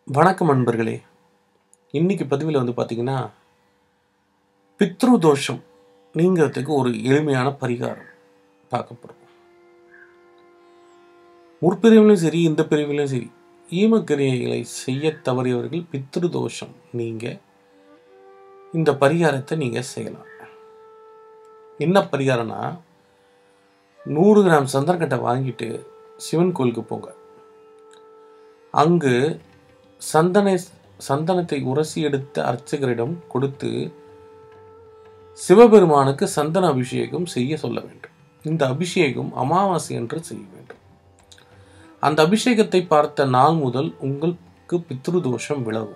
வணக்கம் நண்பர்களே இன்னைக்கு பதிவில் வந்து பார்த்தீங்கன்னா பித்ரு தோஷம் நீங்கிறதுக்கு ஒரு எளிமையான பரிகாரம் பார்க்க போகிறோம் முற்பிரிவிலும் சரி இந்த பிரிவிலும் சரி ஈமக்கிரியைகளை செய்ய தவறியவர்கள் பித்ரு தோஷம் நீங்க இந்த பரிகாரத்தை நீங்கள் செய்யலாம் என்ன பரிகாரம்னா நூறு கிராம் சந்தனக்கட்டை வாங்கிட்டு சிவன் கோயிலுக்கு போங்க அங்கு சந்தனை சந்தனத்தை உரசி எடுத்த அர்ச்சகரிடம் கொடுத்து சிவபெருமானுக்கு சந்தன அபிஷேகம் செய்ய சொல்ல வேண்டும் இந்த அபிஷேகம் அமாவாசை என்று செய்ய வேண்டும் அந்த அபிஷேகத்தை பார்த்த நாள் முதல் உங்களுக்கு பித்ருதோஷம் விலகும்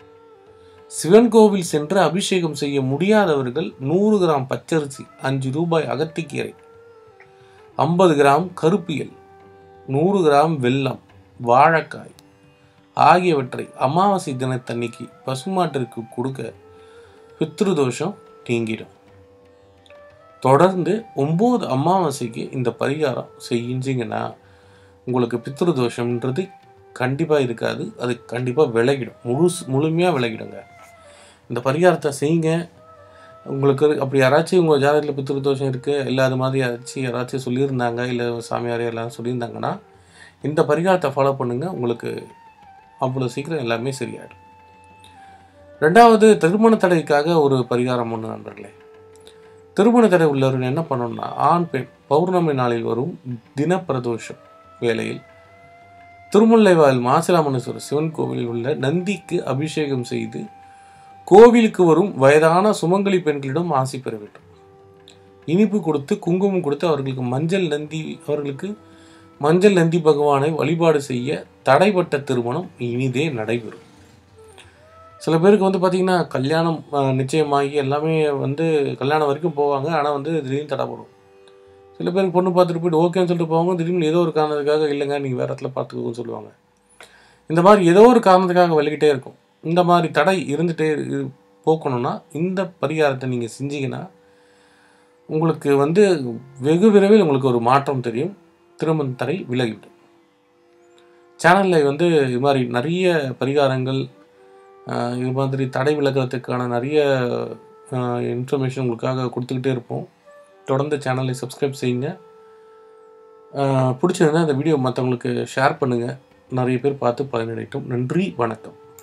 சிவன் கோவில் சென்று அபிஷேகம் செய்ய முடியாதவர்கள் நூறு கிராம் பச்சரிசி அஞ்சு ரூபாய் அகத்திக்கீரை ஐம்பது கிராம் கருப்பியல் நூறு கிராம் வெல்லம் வாழைக்காய் ஆகியவற்றை அமாவாசை தினத்தன்னைக்கு பசுமாட்டிற்கு கொடுக்க பித்ருதோஷம் நீங்கிடும் தொடர்ந்து ஒம்பது அமாவாசைக்கு இந்த பரிகாரம் செஞ்சீங்கன்னா உங்களுக்கு பித்ருதோஷம்ன்றது கண்டிப்பாக இருக்காது அது கண்டிப்பாக விலகிடும் முழு முழுமையாக விலகிடுங்க இந்த பரிகாரத்தை செய்யுங்க உங்களுக்கு அப்படி யாராச்சும் உங்கள் ஜாதகத்தில் பித்ருதோஷம் இருக்குது இல்லை அது மாதிரி யாராச்சும் யாராச்சும் சொல்லியிருந்தாங்க இல்லை சாமியார் எல்லாம் சொல்லியிருந்தாங்கன்னா இந்த பரிகாரத்தை ஃபாலோ பண்ணுங்கள் உங்களுக்கு அவ்வளோ சீக்கிரம் எல்லாமே சரியாயிடும் ரெண்டாவது திருமண தடைக்காக ஒரு பரிகாரம் ஒன்று நண்பர்களே திருமண தடை உள்ளவர்கள் என்ன பண்ணணும்னா ஆண் பெண் பௌர்ணமி நாளில் வரும் தினப்பிரதோஷம் வேளையில் திருமுல்லைவாயில் மாசிலாமணேஸ்வரர் சிவன் கோவிலில் உள்ள நந்திக்கு அபிஷேகம் செய்து கோவிலுக்கு வரும் வயதான சுமங்கலி பெண்களிடம் ஆசி பெற வேண்டும் இனிப்பு கொடுத்து குங்குமம் கொடுத்து அவர்களுக்கு மஞ்சள் நந்தி அவர்களுக்கு மஞ்சள் நந்தி பகவானை வழிபாடு செய்ய தடைப்பட்ட திருமணம் இனிதே நடைபெறும் சில பேருக்கு வந்து பார்த்திங்கன்னா கல்யாணம் அஹ், நிச்சயமாகி எல்லாமே வந்து கல்யாணம் வரைக்கும் போவாங்க ஆனால் வந்து திடீர்னு தடைப்படும் சில பேருக்கு பொண்ணு பார்த்துட்டு போயிட்டு ஓகேன்னு சொல்லிட்டு போவாங்க திடீர்னு ஏதோ ஒரு காரணத்துக்காக இல்லைங்க நீங்கள் வேறு இடத்துல பார்த்துக்கோன்னு சொல்லுவாங்க இந்த மாதிரி ஏதோ ஒரு காரணத்துக்காக விலகிட்டே இருக்கும் இந்த மாதிரி தடை இருந்துகிட்டே போக்கணும்னா இந்த பரிகாரத்தை நீங்கள் செஞ்சீங்கன்னா உங்களுக்கு வந்து வெகு விரைவில் உங்களுக்கு ஒரு மாற்றம் தெரியும் திருமண தடை விலகிவிடும் சேனலில் வந்து இது மாதிரி நிறைய பரிகாரங்கள் ஆஹ், இது மாதிரி தடை விலகிறதுக்கான நிறைய இன்ஃபர்மேஷன் உங்களுக்காக கொடுத்துக்கிட்டே இருப்போம் தொடர்ந்து சேனலை சப்ஸ்கிரைப் செய்யுங்க ஆஹ், பிடிச்சிருந்தா இந்த வீடியோ மற்றவங்களுக்கு ஷேர் பண்ணுங்கள் நிறைய பேர் பார்த்து பயனடையட்டும் நன்றி வணக்கம்